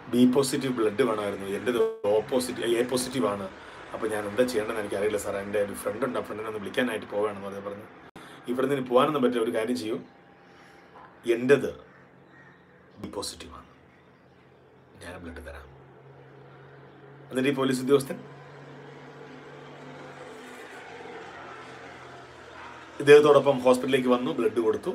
B positive blood വേണമായിരുന്നു എൻ്റെത് O positive A positive ആണ് അപ്പോൾ ഞാൻ എന്താ ചെയ്യേണ്ടതെന്ന് എനിക്കറിയില്ല സാർ എൻ്റെ ഒരു ഫ്രണ്ട് ഉണ്ട് ആ ഫ്രണ്ടിനെ ഒന്ന് വിളിക്കാനായിട്ട് പോവുകയാണെന്ന് പറഞ്ഞ് പറഞ്ഞു ഇവിടെ നിന്ന് പോകാനൊന്നും പറ്റില്ല ഒരു കാര്യം ചെയ്യൂ എൻ്റെത് ബി പോസിറ്റീവ് ആണ് ഞാൻ ബ്ലഡ് തരാം എന്നിട്ട് ഈ പോലീസ് ഉദ്യോഗസ്ഥൻ ഇദ്ദേഹത്തോടൊപ്പം ഹോസ്പിറ്റലിലേക്ക് വന്നു ബ്ലഡ് കൊടുത്തു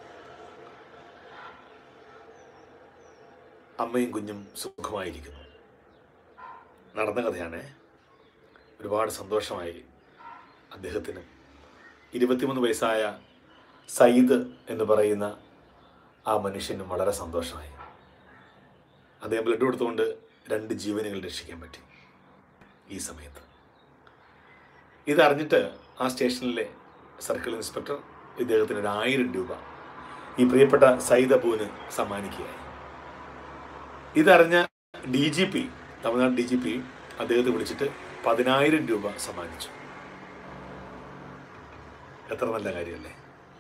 അമ്മയും കുഞ്ഞും സുഖമായിരിക്കുന്നു നടന്ന കഥയാണേ ഒരുപാട് സന്തോഷമായി അദ്ദേഹത്തിന് ഇരുപത്തിമൂന്ന് വയസ്സായ സയ്യിദ് എന്ന് പറയുന്ന ആ മനുഷ്യനും വളരെ സന്തോഷമായി അദ്ദേഹം ബ്ലഡ് കൊടുത്തുകൊണ്ട് രണ്ട് ജീവനുകൾ രക്ഷിക്കാൻ പറ്റി ഈ സമയത്ത് ഇതറിഞ്ഞിട്ട് ആ സ്റ്റേഷനിലെ സർക്കിൾ ഇൻസ്പെക്ടർ ഇദ്ദേഹത്തിന് ഒരു ആയിരം രൂപ ഈ പ്രിയപ്പെട്ട സയ്യിദ് അബുവിന് സമ്മാനിക്കുകയായി ഇതറിഞ്ഞ D G P Tamil Nadu D G P അദ്ദേഹത്തെ വിളിച്ചിട്ട് പതിനായിരം രൂപ സമ്മാനിച്ചു എത്ര നല്ല കാര്യമല്ലേ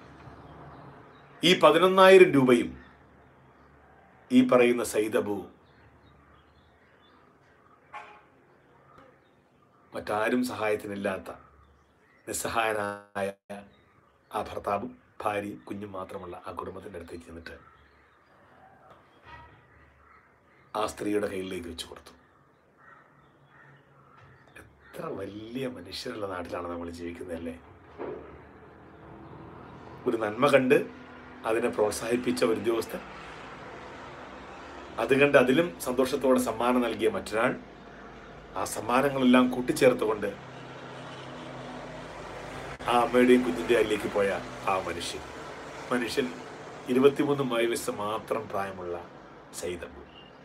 ഈ പതിനൊന്നായിരം രൂപയും ഈ പറയുന്ന സൈദബു മറ്റാരും സഹായത്തിനില്ലാത്ത നിസ്സഹായനായ ആ ഭർത്താവും ഭാര്യയും കുഞ്ഞും മാത്രമുള്ള ആ കുടുംബത്തിൻ്റെ അടുത്തേക്ക് ചെന്നിട്ട് ആ സ്ത്രീയുടെ കയ്യിലേക്ക് വെച്ച് കൊടുത്തു എത്ര വലിയ മനുഷ്യരുള്ള നാട്ടിലാണ് നമ്മൾ ജീവിക്കുന്നതല്ലേ ഒരു നന്മ കണ്ട് അതിനെ പ്രോത്സാഹിപ്പിച്ച ഒരു ഉദ്യോഗസ്ഥൻ അത് കണ്ട് അതിലും സന്തോഷത്തോടെ സമ്മാനം നൽകിയ മറ്റൊരാൾ ആ സമ്മാനങ്ങളെല്ലാം കൂട്ടിച്ചേർത്തുകൊണ്ട് ആ അമ്മയുടെയും കുഞ്ഞിൻ്റെ അരിലേക്ക് പോയ ആ മനുഷ്യൻ മനുഷ്യൻ ഇരുപത്തിമൂന്ന് വയസ്സ് മാത്രം പ്രായമുള്ള സൈതമ്പു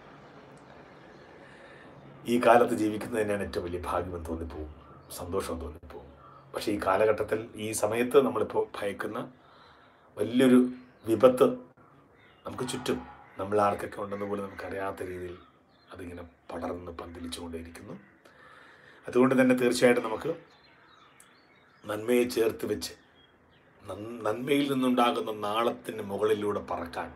ഈ കാലത്ത് ജീവിക്കുന്നത് തന്നെയാണ് ഏറ്റവും വലിയ ഭാഗ്യമെന്ന് തോന്നിപ്പോവും സന്തോഷം തോന്നിപ്പോവും പക്ഷേ ഈ കാലഘട്ടത്തിൽ ഈ സമയത്ത് നമ്മളിപ്പോൾ ഭയക്കുന്ന വലിയൊരു വിപത്ത് നമുക്ക് ചുറ്റും നമ്മൾ ആർക്കൊക്കെ ഉണ്ടെന്ന് പോലും നമുക്കറിയാത്ത രീതിയിൽ അതിങ്ങനെ പടർന്ന് പന്തലിച്ചുകൊണ്ടേയിരിക്കുന്നു അതുകൊണ്ട് തന്നെ തീർച്ചയായിട്ടും നമുക്ക് നന്മയെ ചേർത്ത് വെച്ച് നൻ- നന്മയിൽ നിന്നുണ്ടാകുന്ന നാളത്തിന് മുകളിലൂടെ പറക്കാൻ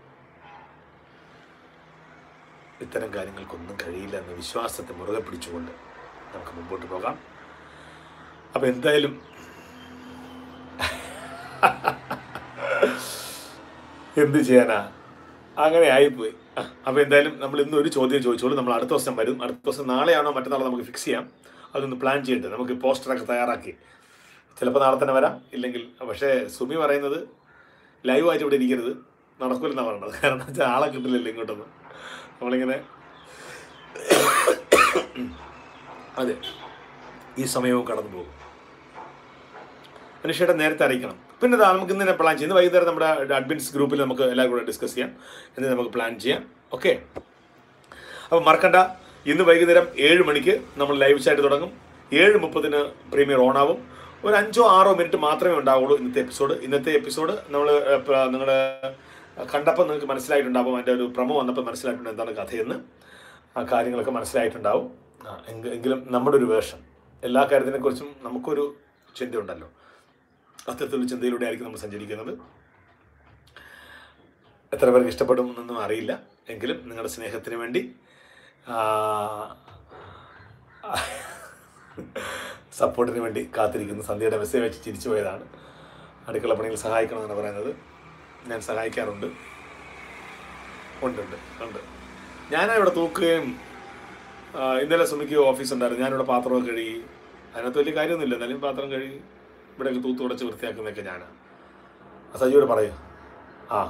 ഇത്തരം കാര്യങ്ങൾക്കൊന്നും കഴിയില്ല എന്ന വിശ്വാസത്തെ മുറുകെ പിടിച്ചുകൊണ്ട് നമുക്ക് മുമ്പോട്ട് പോകാം അപ്പം എന്തായാലും എന്ത് ചെയ്യാനാ അങ്ങനെ ആയിപ്പോയി അപ്പോൾ എന്തായാലും നമ്മൾ ഇന്ന് ഒരു ചോദ്യം ചോദിച്ചോളൂ നമ്മൾ അടുത്ത ദിവസം വരും അടുത്ത ദിവസം നാളെയാണോ മറ്റന്നാളോ നമുക്ക് ഫിക്സ് ചെയ്യാം അതൊന്ന് പ്ലാൻ ചെയ്തിട്ട് നമുക്ക് പോസ്റ്ററൊക്കെ തയ്യാറാക്കി ചിലപ്പോൾ നാളെ തന്നെ വരാം ഇല്ലെങ്കിൽ പക്ഷേ സുമി പറയുന്നത് ലൈവായിട്ട് ഇവിടെ ഇരിക്കരുത് നടക്കില്ലെന്നാണ് പറയുന്നത് കാരണം വെച്ചാൽ ആളെ കിട്ടില്ലല്ലോ ഇങ്ങോട്ടൊന്നും നമ്മളിങ്ങനെ അതെ ഈ സമയവും കടന്നു പോകും മനുഷ്യയുടെ നേരത്തെ അറിയിക്കണം പിന്നെ ദാ നമുക്ക് ഇന്ന് തന്നെ പ്ലാൻ ചെയ്യാം ഇന്ന് വൈകുന്നേരം നമ്മുടെ അഡ്മിൻസ് ഗ്രൂപ്പിൽ നമുക്ക് എല്ലാവരും കൂടെ ഡിസ്കസ് ചെയ്യാം എന്നിട്ട് നമുക്ക് പ്ലാൻ ചെയ്യാം ഓക്കെ അപ്പോൾ മറക്കണ്ട ഇന്ന് വൈകുന്നേരം ഏഴ് മണിക്ക് നമ്മൾ ലൈവ് ചാറ്റ് തുടങ്ങും ഏഴ് മുപ്പതിന് പ്രീമിയർ ഓൺ ആവും ഒരു അഞ്ചോ ആറോ മിനിറ്റ് മാത്രമേ ഉണ്ടാവുള്ളൂ ഇന്നത്തെ എപ്പിസോഡ് ഇന്നത്തെ എപ്പിസോഡ് നമ്മൾ നിങ്ങളുടെ കണ്ടപ്പോൾ നിങ്ങൾക്ക് മനസ്സിലായിട്ടുണ്ടാവും അതിൻ്റെ ഒരു പ്രമോ വന്നപ്പോൾ മനസ്സിലായിട്ടുണ്ട് എന്താണ് കഥയെന്ന് ആ കാര്യങ്ങളൊക്കെ മനസ്സിലായിട്ടുണ്ടാവും ആ, എങ്ക- എങ്കിലും നമ്മുടെ ഒരു വേഷം എല്ലാ കാര്യത്തിനെക്കുറിച്ചും നമുക്കൊരു ചിന്തയുണ്ടല്ലോ അത്തരത്തിലുള്ള ചിന്തയിലൂടെ ആയിരിക്കും നമ്മൾ സഞ്ചരിക്കുന്നത് എത്ര പേർക്ക് ഇഷ്ടപ്പെടും എന്നൊന്നും അറിയില്ല എങ്കിലും നിങ്ങളുടെ സ്നേഹത്തിന് വേണ്ടി ആ, സപ്പോർട്ടിന് വേണ്ടി കാത്തിരിക്കുന്നു സന്ധ്യയുടെ മെസ്സേജ് വെച്ച് ചിരിച്ചു പോയതാണ് അടുക്കള പണിയിൽ സഹായിക്കണമെന്നാണ് പറയുന്നത് ഞാൻ സഹായിക്കാറുണ്ട് ഉണ്ട് ഉണ്ട് ഉണ്ട് ഞാനാ ഇവിടെ തൂക്കുകയും ആ, ഇന്നലെ സുമിക്ക് ഓഫീസ് ഉണ്ടായിരുന്നു ഞാനിവിടെ പാത്രമൊക്കെ കഴുകി അതിനകത്ത് വലിയ കാര്യമൊന്നുമില്ല എന്നാലും പാത്രം കഴുകി ഇവിടെയൊക്കെ തൂത്ത് ഉടച്ച് വൃത്തിയാക്കുന്നതൊക്കെ ഞാനാണ് സജിയോട് പറയൂ ആ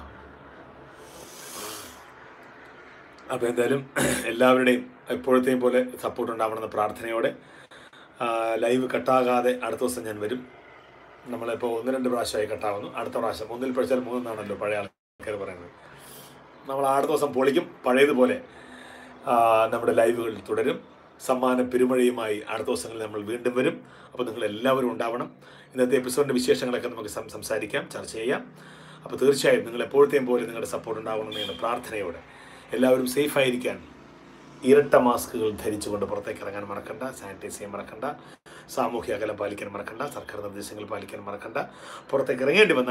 അപ്പോൾ എന്തായാലും എല്ലാവരുടെയും എപ്പോഴത്തെയും പോലെ സപ്പോർട്ട് ഉണ്ടാവണമെന്ന പ്രാർത്ഥനയോടെ ആ, ലൈവ് കട്ടാകാതെ അടുത്ത ദിവസം ഞാൻ വരും നമ്മളിപ്പോൾ ഒന്ന് രണ്ട് പ്രാവശ്യമായി കട്ടാവുന്നു അടുത്ത പ്രാവശ്യം ഒന്നിൽ പഠിച്ചാൽ മൂന്നെന്നാണല്ലോ പഴയ ആൾക്കാർ പറയുന്നത് നമ്മൾ അടുത്ത ദിവസം പൊളിക്കും പഴയതുപോലെ ആ, നമ്മുടെ ലൈവുകൾ തുടരും സമ്മാന പെരുമഴയുമായി അടുത്ത ദിവസങ്ങളിൽ നമ്മൾ വീണ്ടും വരും അപ്പോൾ നിങ്ങൾ എല്ലാവരും ഉണ്ടാവണം ഇന്നത്തെ എപ്പിസോഡിൻ്റെ വിശേഷങ്ങളൊക്കെ നമുക്ക് സം- സംസാരിക്കാം ചർച്ച ചെയ്യാം അപ്പോൾ തീർച്ചയായും നിങ്ങൾ എപ്പോഴത്തെയും പോലെ നിങ്ങളുടെ സപ്പോർട്ട് ഉണ്ടാവണമെന്ന് പ്രാർത്ഥനയോടെ എല്ലാവരും സേഫ് ആയിരിക്കാൻ ഇരട്ട മാസ്കുകൾ ധരിച്ചുകൊണ്ട് പുറത്തേക്ക് ഇറങ്ങാൻ മറക്കണ്ട സാനിറ്റൈസ് ചെയ്യാൻ മറക്കണ്ട സാമൂഹ്യ അകലം പാലിക്കാൻ മറക്കണ്ട സർക്കാർ നിർദ്ദേശങ്ങൾ പാലിക്കാൻ മറക്കണ്ട പുറത്തേക്ക് ഇറങ്ങേണ്ടി വന്ന